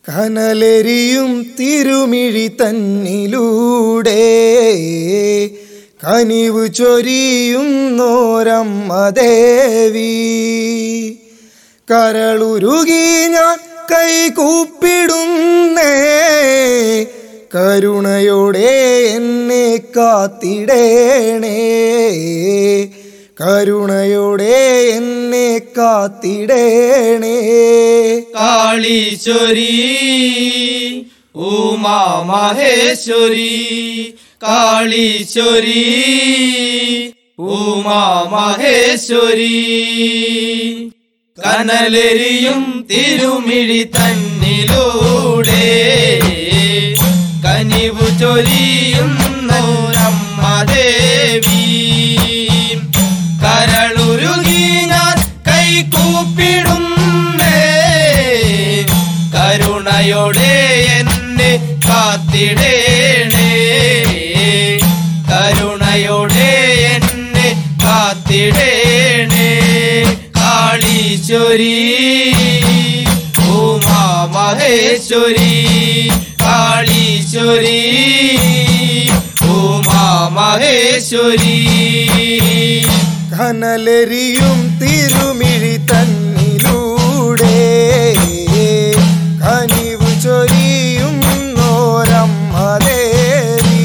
കനലെരിയും തിരുമിഴി തന്നിലൂടെ കനിവ് ചൊരിയുന്നോരമ്മ ദേവി കരളുരുകി ഞാൻ കൈകൂപ്പിടുന്നേ കരുണയോടെ എന്നെ കാത്തിടേണേ കരുണയോടെ എന്നെ കാത്തിടേണേ കാളീശ്വരി ഉമാ മഹേശ്വരി കാളീശ്വരി ഉമാ മഹേശ്വരി കനലെരിയും തിരുമിഴി തന്നിലൂടെ കനിവു ചൊരിയുന്നോരമ്മ ദേവി കരളുരുകി ഞാൻ കൈകൂപ്പിടുന്നേ കരുണയോടെ എന്നെ കാത്തിടേണേ കരുണയോടെ എന്നെ കാത്തിടേണേ കാളീശ്വരി ഉമാ മഹേശ്വരി കാളീശ്വരി ഉമാ മഹേശ്വരി കനലെരിയും തിരുമിഴി തന്നിലൂടെ കനിവ് ചൊരിയുന്നോരമ്മ ദേവി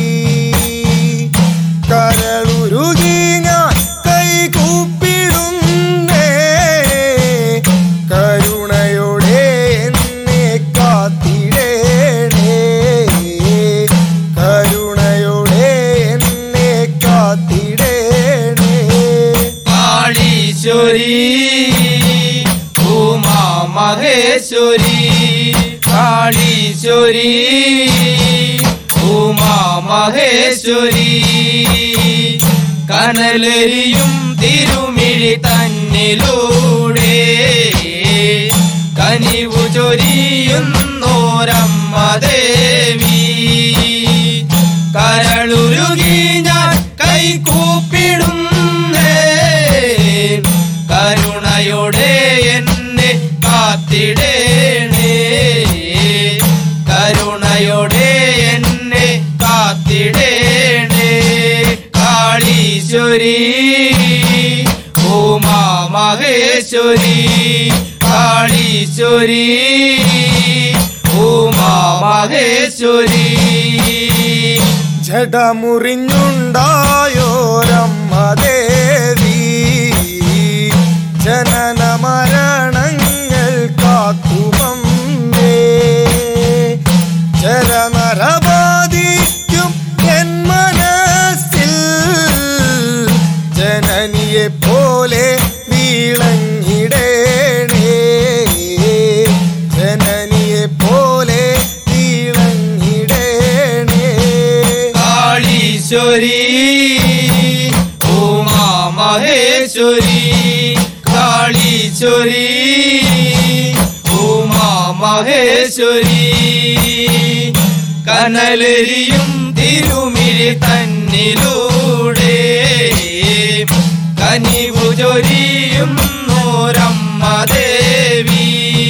കരളുരുകി ഞാൻ കൈകൂപ്പിടുന്നേ കരുണയോടെ എന്നെ കാത്തിടേണേ കരുണയോടെ എന്നെ കാത്തിടേണേ കാളീശ്വരി ഉമാ മഹേശ്വരി കാളീശ്വരി ഉമാ മഹേശ്വരി കനലെരിയും തിരുമിഴി തന്നിലൂടെ കനിവു ചൊരിയുന്നോരമ്മ ദേവി കരളുരുകി ഞാൻ കൈകൂപ്പിടുന്നേ കരുണയോടെ എന്നെ കാത്തിടേണേ കരുണയോടെ എന്നെ കാത്തിടേണേ കാളീശ്വരി ഉമാ മഹേശ്വരി കാളീശ്വരി ഉമാ മഹേശ്വരി ജഡമുറിഞ്ഞുണ്ടായോരമ്മ ദേവി ജനന മരണങ്ങൾ കാക്കുമമ്മേ ജലനരബാധിക്കും എൻ മനസ്സിൽ ജനനിയെ പോലെ വീളങ്ങിടേണേ ജനനിയെ പോലെ വീളങ്ങിടേണേ കാളീശ്വരി ഉമാ മഹേശ്വരി കാളീശ്വരി ഉമാ മഹേശ്വരി കനലെരിയും തിരുമിഴി തന്നിലൂടെ കനിവു ചൊരിയും നോരമ്മ ദേവി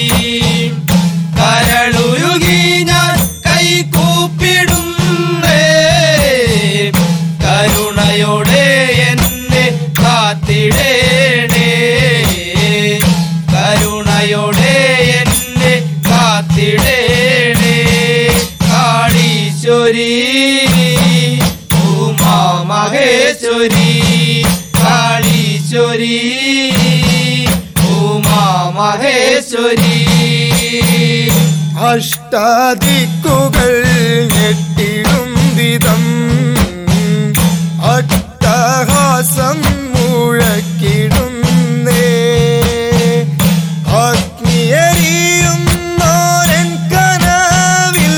കരളുരുകി ഞാൻ കൈകൂപ്പിടുന്നേ കരുണയോടെ എന്നെ കാത്തിടേണേ കരുണയോടെ എന്നെ കാത്തിടേണേ കാളീശ്വരി ഉമാ മഹേശ്വരി കാളീശ്വരി ഉമാ മഹേശ്വരി അഷ്ടാദിക്കുകൾ ഞെട്ടിടും വിധം അട്ടഹാസം മുഴക്കിടുന്നേ അഗ്നിയരിയുന്നോരൻ കനവിൽ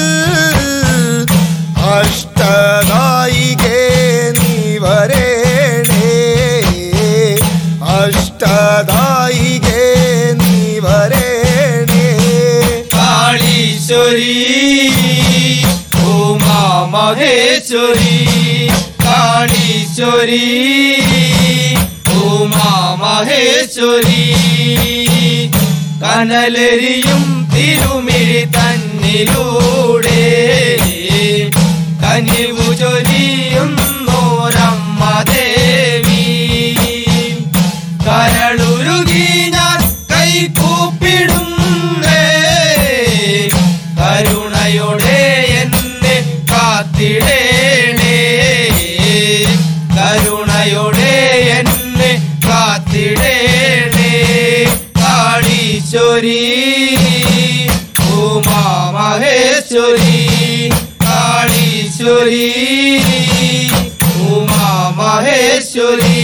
അഷ്ടദായികേ നീ വരേണേ അഷ്ടദായികേ നീ വരേണേ കാളീശ്വരി ഉമാ മഹേശ്വരി കാളീശ്വരി ഉമാ മഹേശ്വരി കനലെരിയും തിരുമിഴി തന്നെ തന്നിലൂടെ കനിവു ചൊരിയുന്നോരമ്മ ദേവി കരളുരുകി ഞാൻ കൈകൂപ്പിടുന്നേ കരുണയോടെ എന്നെ കാത്തിടേണേ കരുണയോടെ എന്നെ കാത്തിടേണേ കാളീശ്വരി ഉമാ മഹേശ്വരി കാളീശ്വരി ഉമാ മഹേശ്വരി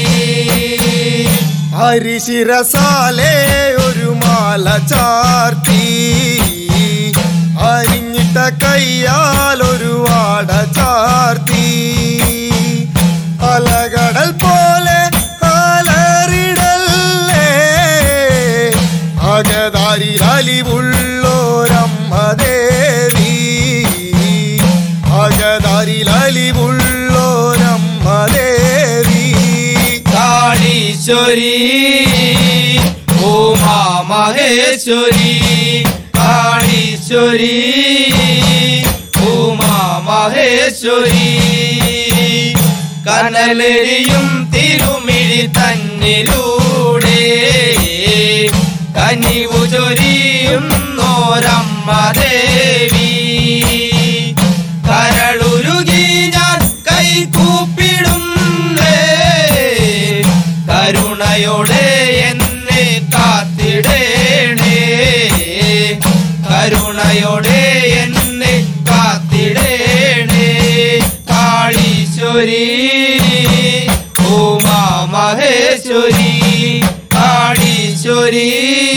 ഹരിശിരസാലെ ഒരു മാല ചാർത്തി അരിഞ്ഞിട്ട കയ്യാൽ ഒരു വാട ചാർത്തി അലകടൽ പോലെ അലറിടല്ലേ അകതാരിൽ അലിവുള്ളോരമ്മ ദേവി അകതാരിൽ അലിവുള്ളോരമ്മ ദേവി കാളീശ്വരി ഉമാ മഹേശ്വരി കാളീശ്വരി ഉമാ മഹേശ്വരി കനലെരിയും തിരുമിഴി തന്നിലൂടെ കനിവു ചൊരിയുന്നോരമ്മ ദേവി കരളുരുകി ഞാൻ കൈകൂപ്പിടുന്നേ കരുണയോടെ എന്നെ കാത്തിടേണേ കരുണയോടെ എന്നെ കാത്തിടേണേ കാളീശ്വരി ഉമാ മഹേശ്വരി കാളീശ്വരി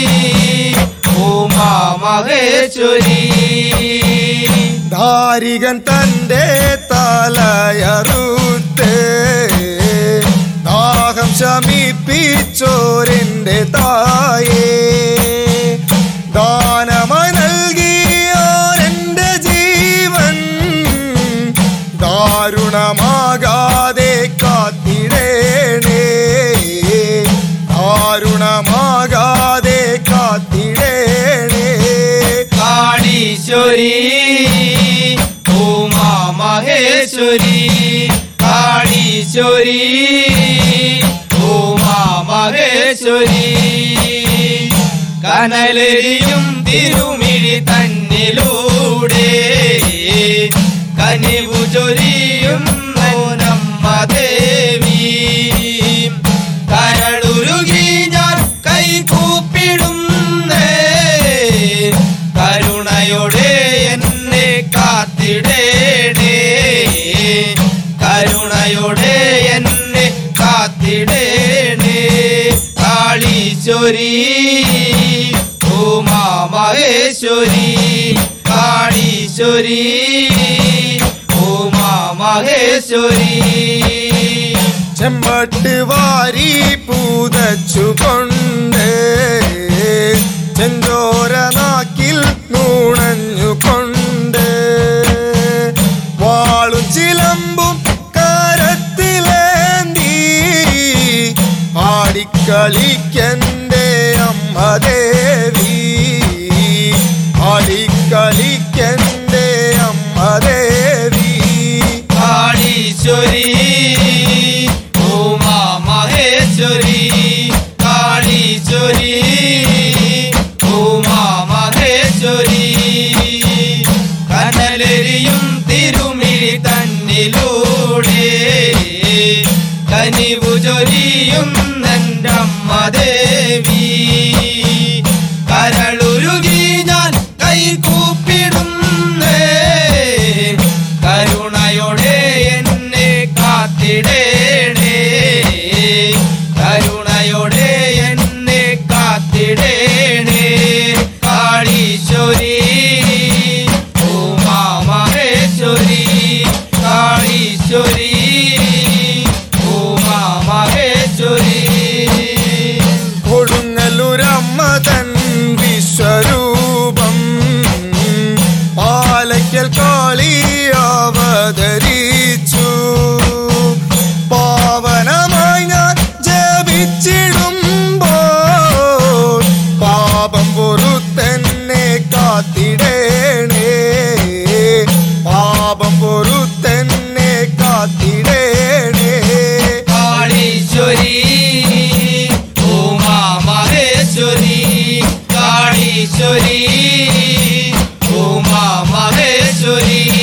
ഉമാ മഹേശ്വരി ധാരികൻ തന്റെ തലയറുത്ത് ദാഹം ശമിപ്പിച്ചോരെന്റെ തായേ ദാനമായി നൽകിയോരെന്റെ ജീവൻ ദാരുണമാകാതെ കാത്തിടേണേ ദാരുണമാകാതെ കാത്തിടേണേ കാളീശ്വരി ഉമാ മഹേശ്വരി കാളീശ്വരി ഉമാ മഹേശ്വരി കനലെരിയും തിരുമിഴി തന്നിലൂടെ കനിവു ചൊരിയും നമ്മ ദേവി കരളുരുകി ഞാൻ കൈകൂപ്പിടുന്നേ കരുണയോടെ എന്നെ കാത്തിടേണേ കരുണയോടെ എന്നെ കാത്തിടേണേ കാളീശ്വരി ഉമാ മഹേശ്വരി കാളീശ്വരി ഉമാ മഹേശ്വരി ചെമ്പട്ട് വാരി പൂതച്ചുകൊണ്ട് ചെഞ്ചോര നാക്കിൽ നൂണഞ്ഞുകൊണ്ട് വാളും ചിലമ്പും കരത്തിലേന്തി ആടിക്കളിക്കൻ്റെ അമ്മ ദേവി ആടിക്കളിക്കൻ്റെ അമ്മ ദേവി കാളീശ്വരി ഉമാ മഹേശ്വരി കാളീശ്വരി ഉമാ മഹേശ്വരി കനലെരിയും തിരുമിഴി തന്നിലൂടെ കനിവു ചൊരിയും നന്റമ്മ ദേവി കരളുരുകി ഞാൻ കൈകൂപ്പിടുന്നേ കരുണയോടെ എന്നെ കാത്തിടേണേ കരുണയോടെ എന്നെ കാത്തിടേണേ കാളീശ്വരി ഉമാ മഹേശ്വരി കാളീശ്വരി ഉമാ മഹേശ്വരി കൊടുങ്ങല്ലൂരമ്മ തൻ വിശ്വരൂപം പാലയ്ക്കൽ കാളി അവതരിച്ചു പാവനമായി ഞാൻ ജപിച്ചിടുമ്പോൾ പാപം പൊറുത്തെന്നെ കാത്തിടേണേ മഹേശ്വരി